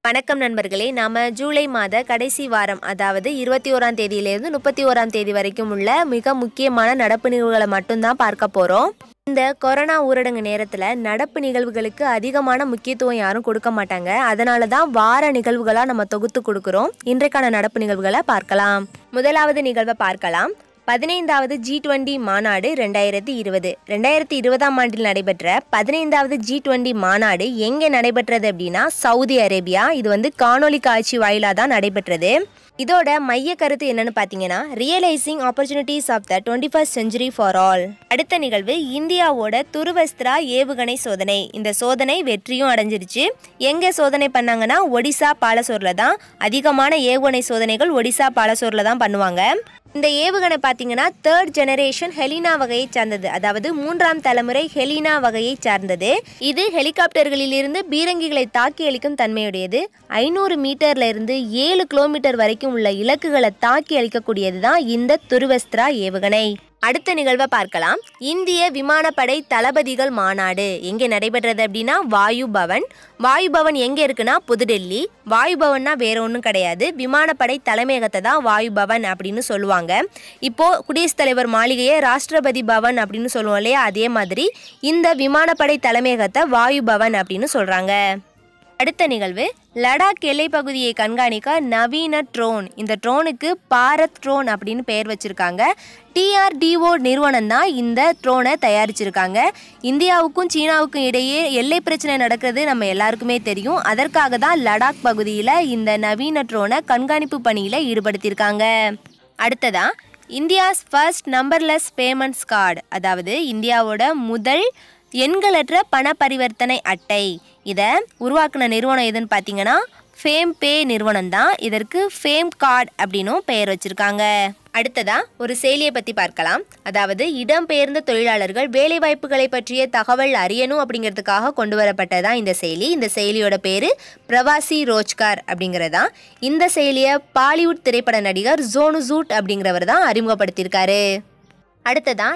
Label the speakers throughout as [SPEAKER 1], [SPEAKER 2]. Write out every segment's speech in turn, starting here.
[SPEAKER 1] வணக்கம் நண்பர்களே நாம ஜூலை மாத கடைசி வாரம் அதாவது இருபத்தி ஓராம் தேதியிலிருந்து முப்பத்தி ஓராம் தேதி வரைக்கும் உள்ள மிக முக்கியமான நடப்பு நிகழ்வுகளை மட்டும்தான் பார்க்க போறோம் இந்த கொரோனா ஊரடங்கு நேரத்தில் நடப்பு நிகழ்வுகளுக்கு அதிகமான முக்கியத்துவம் யாரும் கொடுக்க மாட்டாங்க அதனால தான் வார நிகழ்வுகளாக நம்ம தொகுத்து கொடுக்குறோம் இன்றைக்கான நடப்பு நிகழ்வுகளை பார்க்கலாம் முதலாவது நிகழ்வை பார்க்கலாம் பதினைந்தாவது ஜி டுவெண்டி மாநாடு ரெண்டாயிரத்தி இருபது ரெண்டாயிரத்தி இருபதாம் ஆண்டில் நடைபெற்ற பதினைந்தாவது ஜி டுவெண்டி மாநாடு எங்கே நடைபெற்றது அப்படின்னா சவுதி அரேபியா இது வந்து காணொலி காட்சி வாயிலாக தான் நடைபெற்றது இதோட மைய கருத்து என்னன்னு பார்த்தீங்கன்னா realising opportunities of the twenty first century for all அடுத்த நிகழ்வு இந்தியாவோட துருவஸ்திரா ஏவுகணை சோதனை இந்த சோதனை வெற்றியும் அடைஞ்சிருச்சு எங்கே சோதனை பண்ணாங்கன்னா ஒடிசா பாலசோரில் தான் அதிகமான ஏவுகணை சோதனைகள் ஒடிசா பாலசோரில் தான் பண்ணுவாங்க இந்த ஏவுகணை பார்த்தீங்கன்னா தேர்ட் ஜெனரேஷன் ஹெலினா வகையை சார்ந்தது அதாவது மூன்றாம் தலைமுறை ஹெலினா வகையை சார்ந்தது இது ஹெலிகாப்டர்களிலிருந்து பீரங்கிகளை தாக்கி அளிக்கும் தன்மையுடையது ஐநூறு மீட்டர்ல இருந்து ஏழு கிலோமீட்டர் வரைக்கும் உள்ள இலக்குகளை தாக்கி அளிக்கக்கூடியது தான் இந்த துருவஸ்திரா ஏவுகணை அடுத்த நிகழ்வை பார்க்கலாம் இந்திய விமானப்படை தளபதிகள் மாநாடு எங்கே நடைபெற்றது அப்படின்னா வாயு பவன் வாயு பவன் எங்கே இருக்குன்னா புதுடெல்லி வாயு பவன்னா வேற ஒன்றும் கிடையாது விமானப்படை தலைமையகத்தை தான் வாயு பவன் அப்படின்னு சொல்லுவாங்க இப்போ குடியரசுத் தலைவர் மாளிகையை ராஷ்டிரபதி பவன் அப்படின்னு சொல்லுவோம் இல்லையா அதே மாதிரி இந்த விமானப்படை தலைமையகத்தை வாயு பவன் அப்படின்னு சொல்றாங்க அடுத்த நிகழ்வு லடாக் எல்லைப் பகுதியை கண்காணிக்க நவீன ட்ரோன் இந்த ட்ரோனுக்கு பாரத் ட்ரோன் அப்படின்னு பெயர் வச்சிருக்காங்க டிஆர்டிஓ நிறுவனம் தான் இந்த ட்ரோனை தயாரிச்சிருக்காங்க இந்தியாவுக்கும் சீனாவுக்கும் இடையே எல்லை பிரச்சனை நடக்கிறது நம்ம எல்லாருக்குமே தெரியும் அதற்காக தான் லடாக் பகுதியில் இந்த நவீன ட்ரோனை கண்காணிப்பு பணியில் ஈடுபடுத்தியிருக்காங்க அடுத்ததா India's first numberless payments card அதாவது இந்தியாவோட முதல் எண்களற்ற பண பரிவர்த்தனை அட்டை இதை உருவாக்குன நிறுவனம் எதுன்னு பார்த்தீங்கன்னா ஃபேம் பே நிறுவனம் தான் இதற்கு ஃபேம் கார்டு அப்படின்னும் பெயர் வச்சிருக்காங்க அடுத்ததா ஒரு செயலியை பற்றி பார்க்கலாம் அதாவது இடம்பெயர்ந்த தொழிலாளர்கள் வேலைவாய்ப்புகளை பற்றிய தகவல் அறியணும் அப்படிங்கிறதுக்காக கொண்டு வரப்பட்டதான் இந்த செயலி இந்த செயலியோட பேர் பிரவாசி ரோஜ்கார் அப்படிங்கிறதா இந்த செயலியை பாலிவுட் திரைப்பட நடிகர் ஜோனு ஜூட் அப்படிங்கிறவர் தான் அறிமுகப்படுத்தியிருக்காரு அடுத்ததா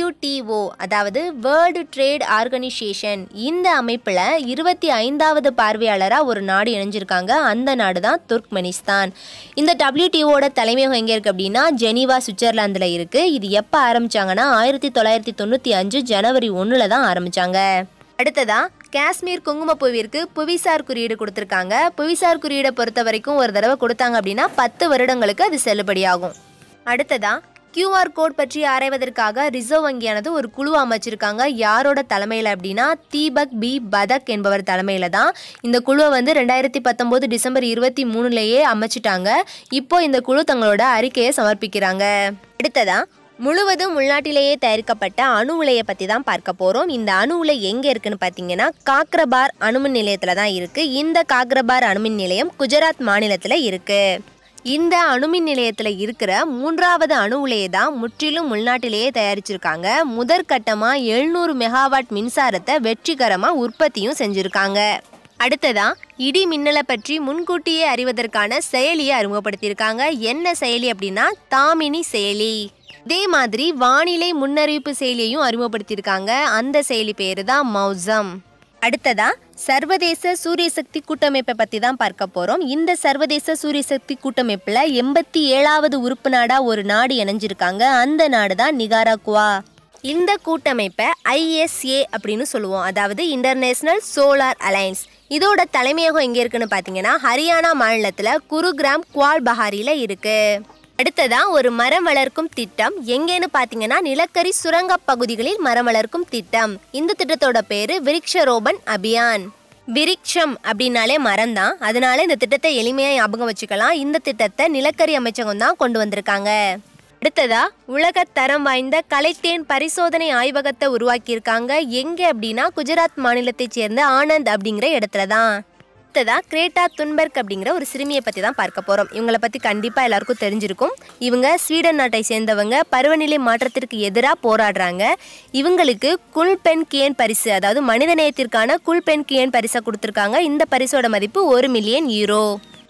[SPEAKER 1] WTO அதாவது வேர்ல்டு ட்ரேட் ஆர்கனைசேஷன் இந்த அமைப்பில் இருபத்தி ஐந்தாவது பார்வையாளராக ஒரு நாடு இணைஞ்சிருக்காங்க அந்த நாடு தான் துர்க்மெனிஸ்தான் இந்த WTO-வோட தலைமையகம் எங்கே இருக்குது அப்படின்னா ஜெனீவா சுவிட்சர்லாந்தில் இருக்குது இது எப்போ ஆரம்பிச்சாங்கன்னா ஆயிரத்தி தொள்ளாயிரத்தி தொண்ணூற்றி அஞ்சு ஜனவரி ஒன்றில் தான் ஆரம்பித்தாங்க அடுத்ததா காஷ்மீர் குங்குமப்பூவிற்கு புவிசார் குறியீடு கொடுத்துருக்காங்க புவிசார் குறியீடை பொறுத்த வரைக்கும் ஒரு தடவை கொடுத்தாங்க அப்படின்னா பத்து வருடங்களுக்கு அது செல்லுபடியாகும் அடுத்ததா கியூஆர் கோட் பற்றி ஆராய்வதற்காக ரிசர்வ் வங்கியானது ஒரு குழு அமைச்சிருக்காங்க யாரோட தலைமையில் அப்படின்னா தீபக் பி பதக் என்பவர் தலைமையில் தான் இந்த குழுவை வந்து ரெண்டாயிரத்தி பத்தொம்போது டிசம்பர் இருபத்தி மூணுலேயே அமைச்சிட்டாங்க இப்போ இந்த குழு தங்களோட அறிக்கையை சமர்ப்பிக்கிறாங்க அடுத்ததா முழுவதும் உள்நாட்டிலேயே தயாரிக்கப்பட்ட அணு உலையை பற்றி தான் பார்க்க போகிறோம் இந்த அணு உலை எங்கே இருக்குன்னு பார்த்தீங்கன்னா காக்ரபார் அணுமின் நிலையத்தில் தான் இருக்குது இந்த காக்ரபார் அணுமின் நிலையம் குஜராத் மாநிலத்தில் இருக்குது இந்த அணுமின் நிலையத்தில் இருக்கிற மூன்றாவது அணு உலையை தான் முற்றிலும் உள்நாட்டிலேயே தயாரிச்சிருக்காங்க முதற்கட்டமாக எழுநூறு மெகாவாட் மின்சாரத்தை வெற்றிகரமாக உற்பத்தியும் செஞ்சுருக்காங்க அடுத்ததா இடி மின்னலை பற்றி முன்கூட்டியே அறிவதற்கான செயலியை அறிமுகப்படுத்தியிருக்காங்க என்ன செயலி அப்படின்னா தாமினி செயலி இதே மாதிரி வானிலை முன்னறிவிப்பு செயலியையும் அறிமுகப்படுத்தியிருக்காங்க அந்த செயலி பேரு தான் மௌசம் அடுத்ததா சர்வதேச சூரிய சக்தி கூட்டமைப்பை பற்றி தான் பார்க்க போகிறோம் இந்த சர்வதேச சூரிய சக்தி கூட்டமைப்பில் எண்பத்தி ஏழாவது உறுப்பு நாடாக ஒரு நாடு இணைஞ்சிருக்காங்க அந்த நாடு தான் நிகாராகுவா இந்த கூட்டமைப்பை ஐஎஸ்ஏ அப்படின்னு சொல்லுவோம் அதாவது இன்டர்நேஷனல் சோலார் அலையன்ஸ் இதோட தலைமையகம் எங்கே இருக்குன்னு பார்த்தீங்கன்னா ஹரியானா மாநிலத்தில் குருகிராம் குவால் பஹாரியில் இருக்குது அடுத்ததா ஒரு மரம் வளர்க்கும் திட்டம் எங்கேன்னு பார்த்தீங்கன்னா நிலக்கரி சுரங்க பகுதிகளில் மரம் வளர்க்கும் திட்டம் இந்த திட்டத்தோட பேரு விருக்ஷரோபன் அபியான் விரிக்ஷம் அப்படின்னாலே மரம் தான் அதனால இந்த திட்டத்தை எளிமையாக ஞாபகம் வச்சுக்கலாம் இந்த திட்டத்தை நிலக்கரி அமைச்சகம் தான் கொண்டு வந்திருக்காங்க அடுத்ததா உலக தரம் வாய்ந்த கலைத்தேன் பரிசோதனை ஆய்வகத்தை உருவாக்கியிருக்காங்க எங்கே அப்படின்னா குஜராத் மாநிலத்தைச் சேர்ந்த ஆனந்த் அப்படிங்கிற இடத்துல தான் அடுத்ததா கிரேட்டா துன்பர்க் அப்படிங்கிற ஒரு சிறுமியை பற்றி தான் பார்க்க போகிறோம் இவங்களை பற்றி கண்டிப்பாக எல்லாருக்கும் தெரிஞ்சிருக்கும் இவங்க ஸ்வீடன் நாட்டை சேர்ந்தவங்க பருவநிலை மாற்றத்திற்கு எதிராக போராடுறாங்க இவங்களுக்கு குல் பென் கியன் பரிசு அதாவது மனிதநேயத்திற்கான குல் பென் கியன் பரிசை கொடுத்துருக்காங்க இந்த பரிசோட மதிப்பு ஒரு மில்லியன் யூரோ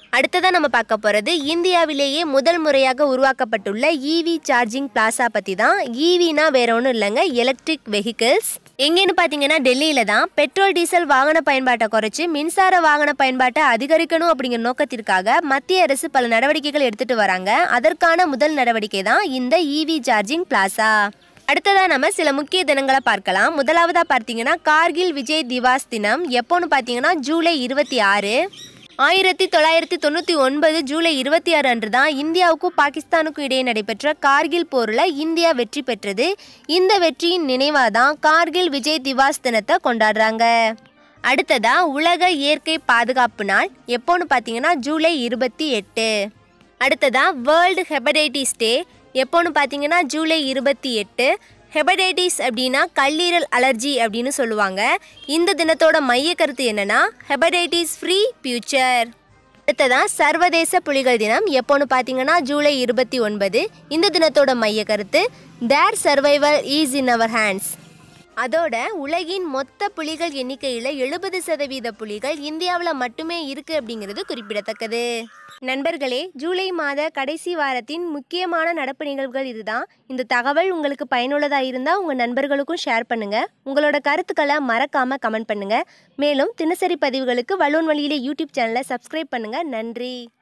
[SPEAKER 1] அடுத்ததான் நம்ம பார்க்க போகிறது இந்தியாவிலேயே முதல் முறையாக உருவாக்கப்பட்டுள்ள இவி சார்ஜிங் பிளாசா பற்றி தான் ஈவினா வேற ஒன்றும் இல்லைங்க எலக்ட்ரிக் வெஹிக்கிள்ஸ் எங்கேன்னு பார்த்தீங்கன்னா டெல்லியில் தான் பெட்ரோல் டீசல் வாகன பயன்பாட்டை குறைச்சி மின்சார வாகன பயன்பாட்டை அதிகரிக்கணும் அப்படிங்கிற நோக்கத்திற்காக மத்திய அரசு பல நடவடிக்கைகள் எடுத்துட்டு வராங்க அதற்கான முதல் நடவடிக்கை தான் இந்த இவி சார்ஜிங் பிளாசா அடுத்ததா நம்ம சில முக்கிய தினங்களை பார்க்கலாம் முதலாவதா பார்த்தீங்கன்னா கார்கில் விஜய் திவாஸ் தினம் எப்போன்னு பார்த்தீங்கன்னா ஜூலை இருபத்தி ஆறு ஆயிரத்தி தொள்ளாயிரத்தி தொண்ணூற்றி ஒன்பது ஜூலை இருபத்தி ஆறு அன்று தான் இந்தியாவுக்கும் பாகிஸ்தானுக்கும் இடையே நடைபெற்ற கார்கில் போரில் இந்தியா வெற்றி பெற்றது இந்த வெற்றியின் நினைவாக தான் கார்கில் விஜய் திவாஸ் தினத்தை கொண்டாடுறாங்க அடுத்ததா உலக இயற்கை பாதுகாப்பு நாள் எப்போன்னு பார்த்தீங்கன்னா ஜூலை இருபத்தி எட்டு அடுத்ததா வேர்ல்டு ஹெபடைட்டிஸ் டே எப்போன்னு பார்த்தீங்கன்னா ஜூலை இருபத்தி எட்டு ஹெபடைட்டிஸ் அப்படின்னா கல்லீரல் அலர்ஜி அப்படின்னு சொல்லுவாங்க இந்த தினத்தோட மைய கருத்து என்னன்னா ஹெபடைட்டிஸ் ஃப்ரீ ஃபியூச்சர் அடுத்ததான் சர்வதேச புலிகள் தினம் எப்போன்னு பார்த்தீங்கன்னா ஜூலை இருபத்தி ஒன்பது இந்த தினத்தோட மைய கருத்து their survival is in our hands அதோட உலகின் மொத்த புலிகள் எண்ணிக்கையில் எழுபது சதவீத புலிகள் இந்தியாவில் மட்டுமே இருக்கு அப்படிங்கிறது குறிப்பிடத்தக்கது நண்பர்களே ஜூலை மாத கடைசி வாரத்தின் முக்கியமான நடப்பு நிகழ்வுகள் இதுதான் இந்த தகவல் உங்களுக்கு பயனுள்ளதாக இருந்தால் உங்கள் நண்பர்களுக்கும் ஷேர் பண்ணுங்க உங்களோட கருத்துக்களை மறக்காம கமெண்ட் பண்ணுங்க மேலும் தினசரி பதிவுகளுக்கு வலுவன் வழியிலே யூடியூப் சேனலை சப்ஸ்கிரைப் பண்ணுங்க நன்றி